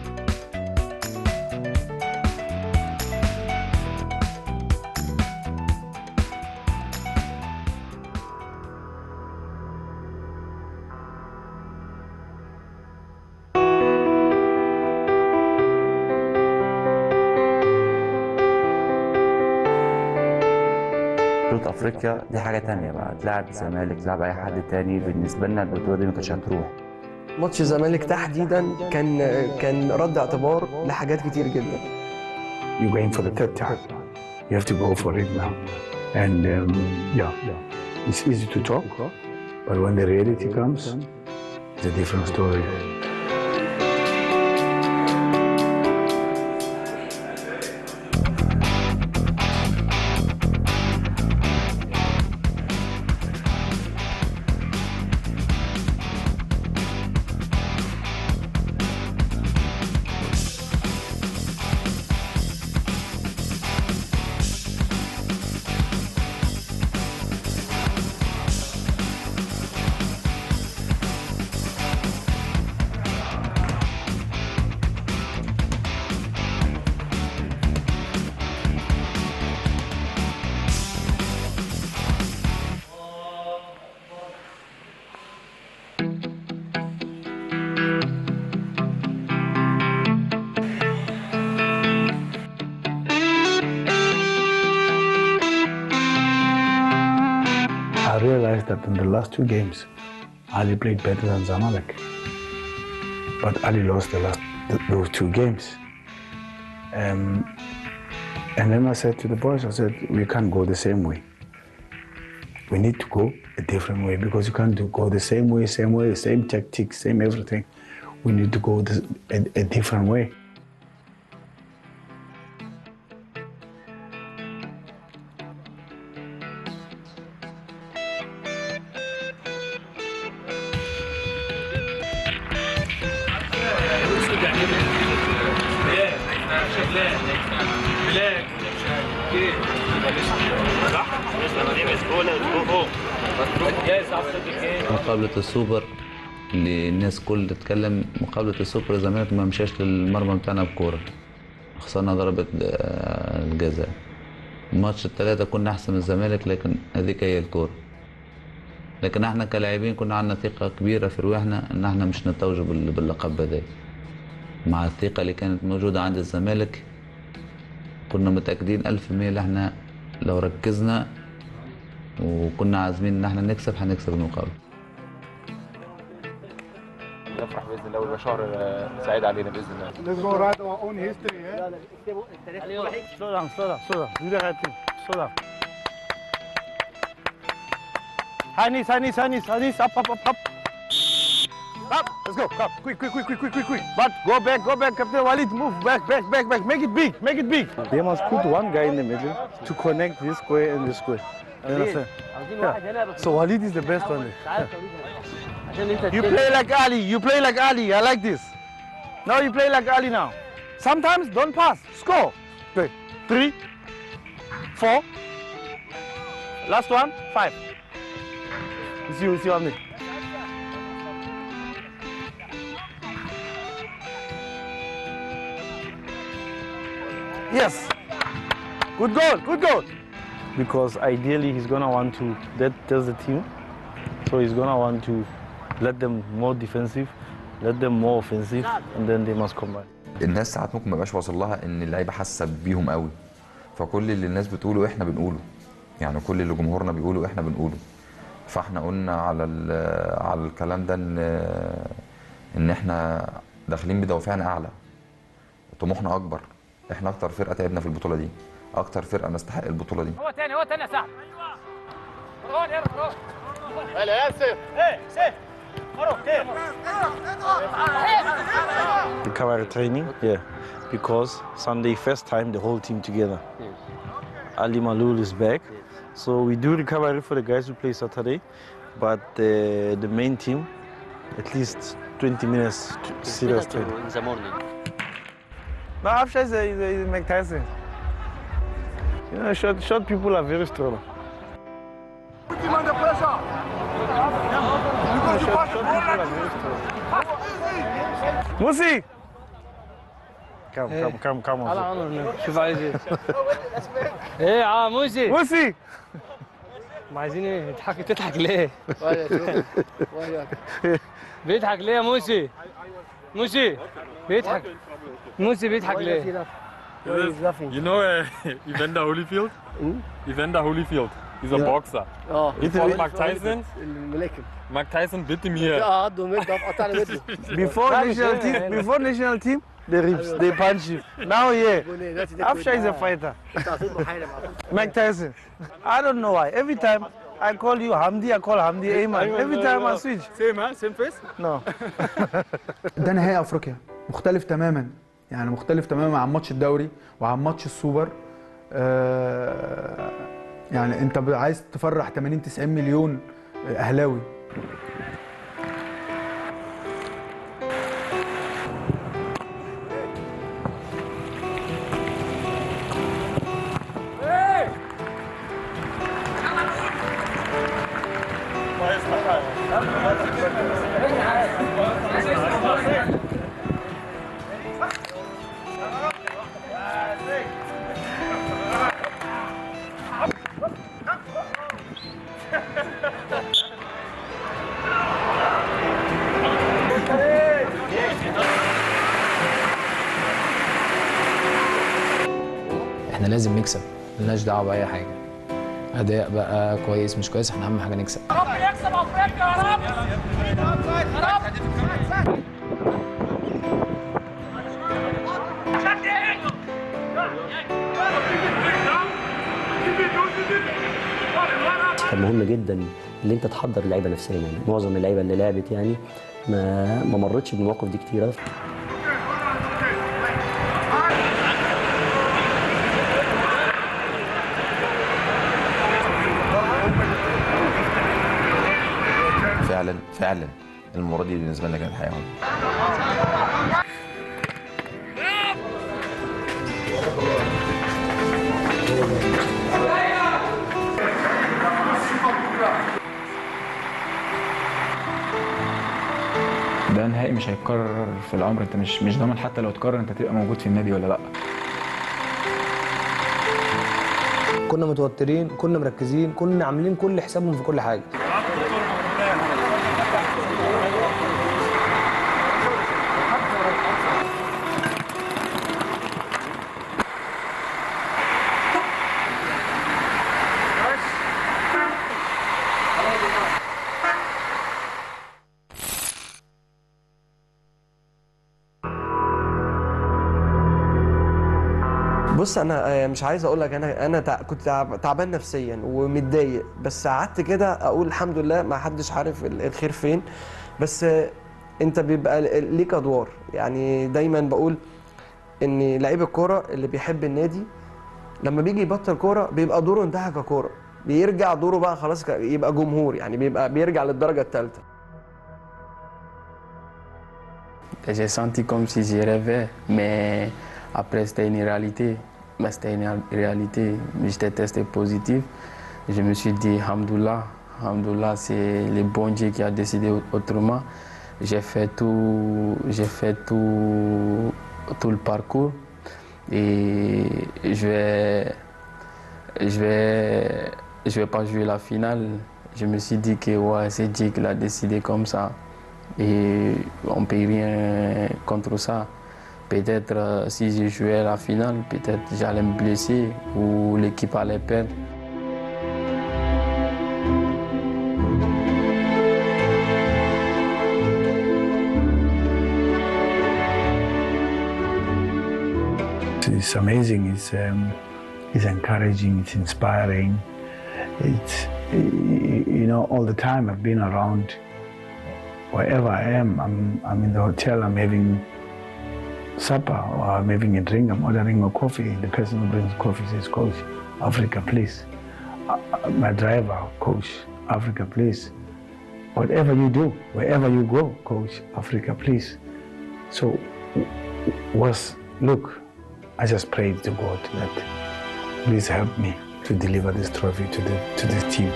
بطولة افريقيا دي حاجة تانية بقى تلعب الزمالك تلعب اي حد تاني بالنسبة لنا البطولة دي ما كانتش هتروح ماتش الزمالك تحديدا كان كان رد اعتبار لحاجات كتير جدا You're going for the third time. You have to go for it now. And um, yeah, it's easy to talk, but when the reality comes, it's a different story. I realized that in the last two games, Ali played better than Zamalek. But Ali lost the last th- those two games. Um, and then I said to the boys, I said, we can't go the same way. We need to go a different way because you can't do, go the same way, same way, same tactics, same everything. We need to go this, a, a different way. مقابلة السوبر اللي الناس كل تتكلم مقابلة السوبر الزمالك ما مشاش للمرمى بتاعنا بكورة خسرنا ضربة آه، الجزاء الماتش الثلاثة كنا أحسن من الزمالك لكن هذيك هي الكورة لكن احنا كلاعبين كنا عندنا ثقة كبيرة في رواحنا ان احنا مش نتوجوا بال- باللقب هذا مع الثقة اللي كانت موجودة عند الزمالك كنا متأكدين ألف في المية ان احنا لو ركزنا وكنا عازمين ان احنا نكسب هنكسب المقابلة نفرح باذن الله ويبقى شهر آه، سعيد علينا باذن الله Let's go write our own history, yeah? Slow down, slow down, slow down. Do the right thing. Slow down. High knees, high knees, high knees, high knees. Up, up, up, up. Up. Let's go. Come. Quick, quick, quick, quick, quick, quick, quick. But go back, go back, Captain Walid. Move back, back, back, back. Make it big, make it big. They must put one guy in the middle to connect this square and this square. You understand? Yeah. So Walid is the best one there. Yeah. You play like Ali. You play like Ali. I like this. Now you play like Ali now. Sometimes don't pass. Score. Three, three, four. Last one, five. You see, you see what I mean? Yes. Good goal, good goal. Because ideally he's gonna want to that tells the team. So he's gonna want to let them more defensive, let them more offensive, and then they must combine. الناس ساعات ممكن ما يبقاش واصل لها ان اللعيبه حاسه بيهم قوي فكل اللي الناس بتقوله احنا بنقوله يعني كل اللي جمهورنا بيقوله احنا بنقوله فاحنا قلنا على ال- على الكلام ده ان ان احنا داخلين بدوافعنا اعلى طموحنا اكبر احنا اكتر فرقه تعبنا في البطوله دي اكتر فرقه نستحق البطوله دي هو تاني هو تاني يا سعد روح يا روح هلا ياسر ايه سيف روح Recovery training, yeah, because Sunday first time the whole team together. Ali Malul is back, so we do recovery for the guys who play Saturday, but uh, the main team, at least 20 minutes to serious training. in the morning. No, Afsha is, a, is, a, is Mike Tyson. You know, short, short people are very strong. Put him under pressure. Because you pass the ball like Musi! Come, come, come, come on. على عمر شوف عايز ايه ايه يا عم موسي موسي ما عايزين ايه يضحك تضحك ليه بيضحك ليه يا موسي موسي بيضحك موسي بيضحك ليه You know uh, Evander Holyfield? Evander Holyfield. He's a Yeah. boxer. اه He fought Mark Tyson. الملاكم Mark Tyson bit him here. اه عضه مد قطع لي مده Before national team, before national team, they ribs, they punch you. Now, yeah, Afsha is a fighter. Mike Tyson. I don't know why. Every time I call you Hamdi, I call Hamdi Ayman. Every time I switch. Same, huh? Same face? No. ده نهائي افريقيا مختلف تماما يعني مختلف تماما عن ماتش الدوري وعن ماتش السوبر آه يعني انت ب- عايز تفرح 80 90 مليون اهلاوي احنا لازم نكسب ملناش دعوه باي حاجه اداء بقى كويس مش كويس احنا اهم حاجه نكسب يا رب يكسب افريقيا يا رب يا رب كان مهم جدا اللي انت تحضر اللعيبه نفسيا يعني معظم اللعيبه اللي لعبت يعني ما ما مرتش بالمواقف دي كتيره فعلا فعلا المباراه دي بالنسبه لنا كانت حياه ده نهائي مش هيتكرر في العمر انت مش مش ضامن حتى لو اتكرر انت تبقى موجود في النادي ولا لا كنا متوترين كنا مركزين كنا عاملين كل حسابهم في كل حاجه بص انا آه، مش عايز اقول لك انا انا تع- كنت تعب- تعبان نفسيا ومتضايق بس قعدت كده اقول الحمد لله ما حدش عارف ال- الخير فين بس آه، انت بيبقى ل- ليك ادوار يعني دايما بقول ان لعيب الكوره اللي بيحب النادي لما بيجي يبطل كوره بيبقى دوره انتهى ككوره بيرجع دوره بقى خلاص ك- يبقى جمهور يعني بيبقى بيرجع للدرجه الثالثه Et J'ai senti comme si j'y rêvais, mais après c'était une réalité. Mais c'était une réalité. J'étais testé positif. Je me suis dit, Hamdoullah, Hamdoullah, c'est le bon Dieu qui a décidé autrement. J'ai fait tout, j'ai fait tout, tout le parcours et je vais, je vais, je vais pas jouer la finale. Je me suis dit que ouais, c'est Dieu qui l'a décidé comme ça et on ne peut rien contre ça. Peut-être euh, si je jouais la finale, peut-être j'allais me blesser ou l'équipe allait perdre. It's amazing. It's um, it's encouraging. It's inspiring. It's y- you know all the time I've been around. Wherever I am, I'm I'm in the hotel. I'm having supper or I'm having a drink. I'm ordering a coffee. The person who brings coffee says, "Coach, Africa, please." Uh, uh, my driver, Coach, Africa, please. Whatever you do, wherever you go, Coach, Africa, please. So was look, I just prayed to God that please help me to deliver this trophy to the to the team.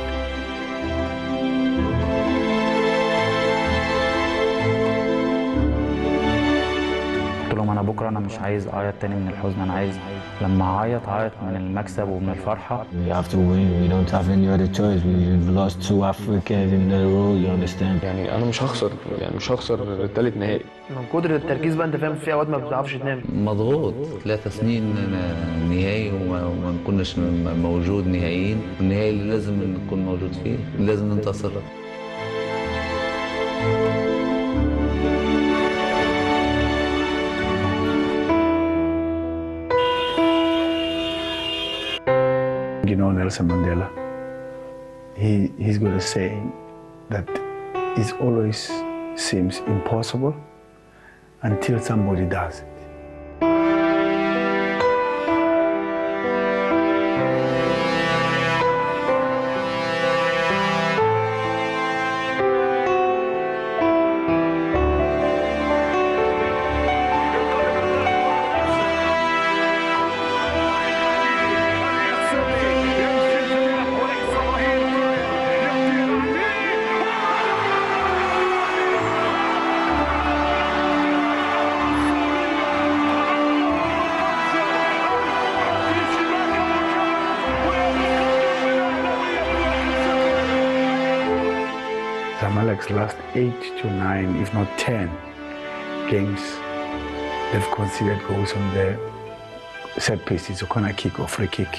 قلت لهم انا بكره انا مش عايز اعيط تاني من الحزن انا عايز لما اعيط اعيط من المكسب ومن الفرحه We have to win. We don't have any other choice. We've lost two Africans in a row. You understand? يعني انا مش هخسر يعني مش هخسر التالت نهائي من كتر التركيز بقى انت فاهم في اوقات ما بتعرفش تنام مضغوط ثلاث سنين نهائي وما وما نكونش م- موجود نهائيين النهائي اللي لازم نكون موجود فيه لازم ننتصر You know Nelson Mandela. He he's got a saying that it always seems impossible until somebody does it. Zamalek's last eight to nine, if not ten, games, they've conceded goals on the set pieces, a corner kick or free kick.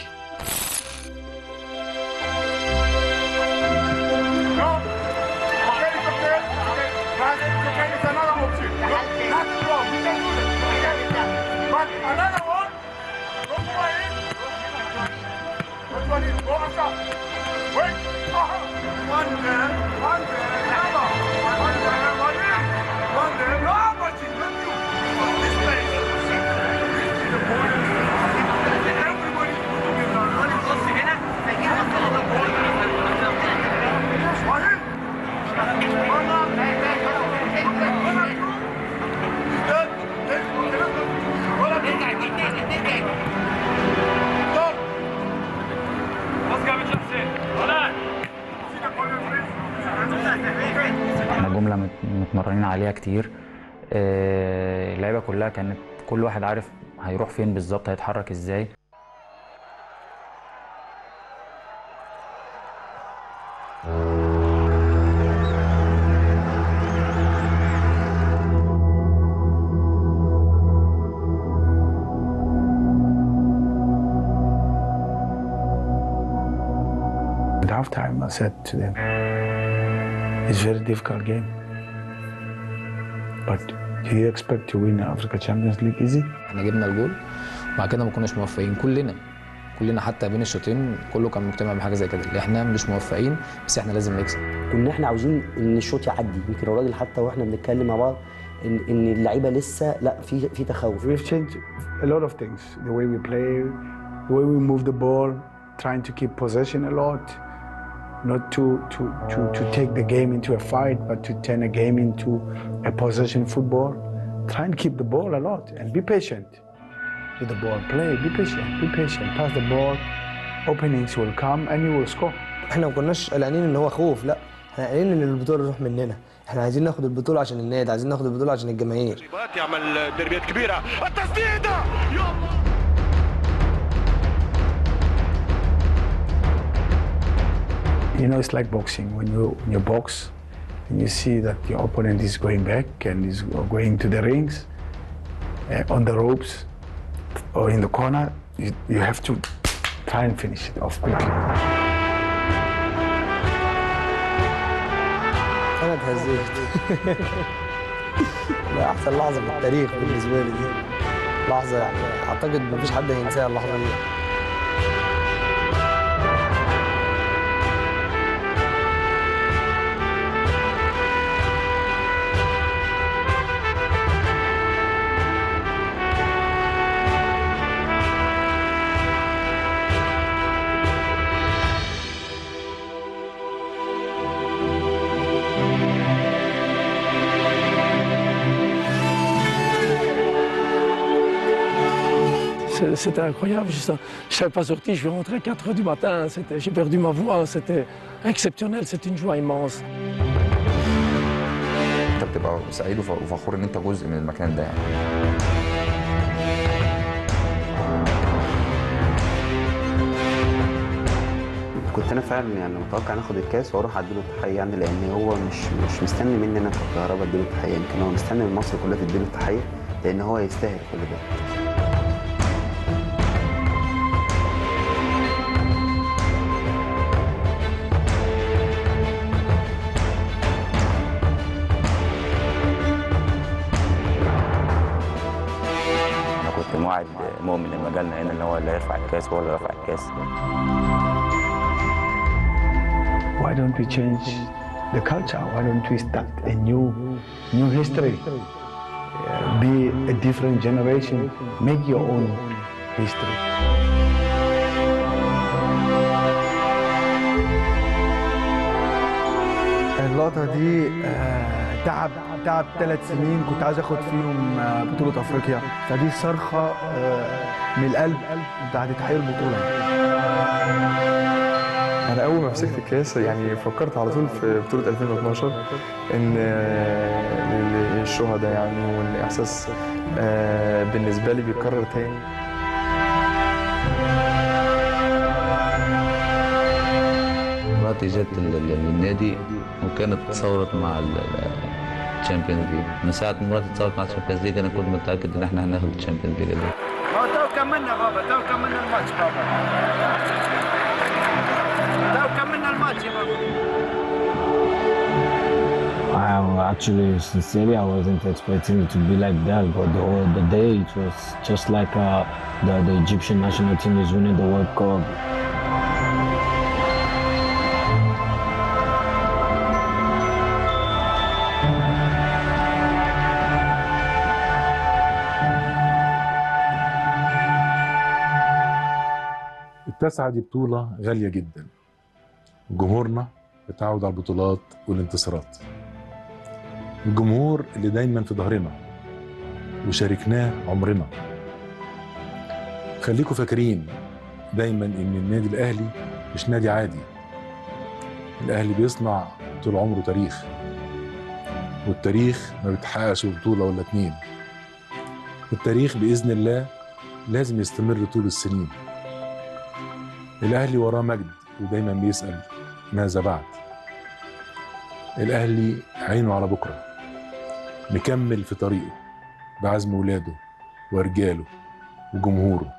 احنا جمله مت- متمرنين عليها كتير آه، اللعيبه كلها كانت كل واحد عارف هيروح فين بالظبط هيتحرك ازاي halftime, I said to them, it's a very difficult game. But do you expect to win Africa Champions League easy? احنا جبنا الجول وبعد كده ما كناش موفقين كلنا كلنا حتى بين الشوطين كله كان مجتمع بحاجه زي كده اللي احنا مش موفقين بس احنا لازم نكسب كنا احنا عاوزين ان الشوط يعدي يمكن الراجل حتى واحنا بنتكلم مع بعض ان ان اللعيبه لسه لا في في تخوف We've changed a lot of things. The way we play, the way we move the ball, trying to keep possession a lot, not to, to, to, to take the game into a fight, but to turn a game into a possession football. Try and keep the ball a lot and be patient with the ball. Play, be patient, be patient. Pass the ball, openings will come and you will score. احنا ما كناش قلقانين ان هو خوف لا احنا قلقانين ان البطوله تروح مننا احنا عايزين ناخد البطوله عشان النادي عايزين ناخد البطوله عشان الجماهير يعمل دربيات كبيره التسديده You know, it's like boxing. When you when you box, and you see that your opponent is going back and is going to the rings, uh, on the ropes, or in the corner, you, you have to try and finish it off quickly. انا اتهزيت ده احسن لحظه في التاريخ بالنسبه لي دي لحظه يعني اعتقد مفيش حد هينساها اللحظه دي C'est- C'était incroyable. Je ne savais pas sorti. Je suis rentré à 4 h du matin. C'était- J'ai perdu ma voix. C'était exceptionnel. C'était une joie immense. انت بتبقى سعيد وف- وفخور ان انت جزء من المكان ده يعني كنت انا فعلا يعني متوقع ناخد الكاس واروح اديله التحيه يعني لان هو مش مش مستني مني انا ككهرباء اديله التحيه يمكن هو مستني من مصر كلها تديله التحيه لان هو يستاهل كل ده انا كنت موعد مؤمن لما جالنا هنا ان هو اللي هيرفع الكاس هو اللي رفع الكاس Why don't we change the culture? Why don't we start a new, new history? Uh, be a different generation. Make your own history. اللقطة دي آه، تعب تعب ثلاث سنين كنت عايز اخد فيهم آه، بطولة افريقيا فدي صرخة آه، من القلب بعد تحقيق البطولة انا اول ما مسكت الكاس يعني فكرت على طول في بطوله 2012 ان آه، للشهداء يعني وان احساس آه، بالنسبه لي بيتكرر تاني مراتي جت ال- ال- للنادي وكانت تصورت مع الشامبيونز ليج من ساعة ما مراتي تصورت مع الشامبيونز ليج أنا كنت متأكد إن إحنا هناخد الشامبيونز ليج دي تو كملنا بابا تو كملنا الماتش بابا تو كملنا الماتش يا بابا I actually, sincerely, I wasn't expecting it to be like that. But the whole the day, it was just like uh, the the Egyptian national team is winning the World Cup. التاسعة دي بطولة غالية جدا جمهورنا اتعود على البطولات والانتصارات الجمهور اللي دايما في ظهرنا وشاركناه عمرنا خليكم فاكرين دايما ان النادي الاهلي مش نادي عادي الاهلي بيصنع طول عمره تاريخ والتاريخ ما بيتحققش ببطولة ولا اتنين التاريخ بإذن الله لازم يستمر طول السنين الأهلي وراه مجد ودايما بيسأل ماذا بعد الأهلي عينه على بكرة مكمل في طريقه بعزم ولاده ورجاله وجمهوره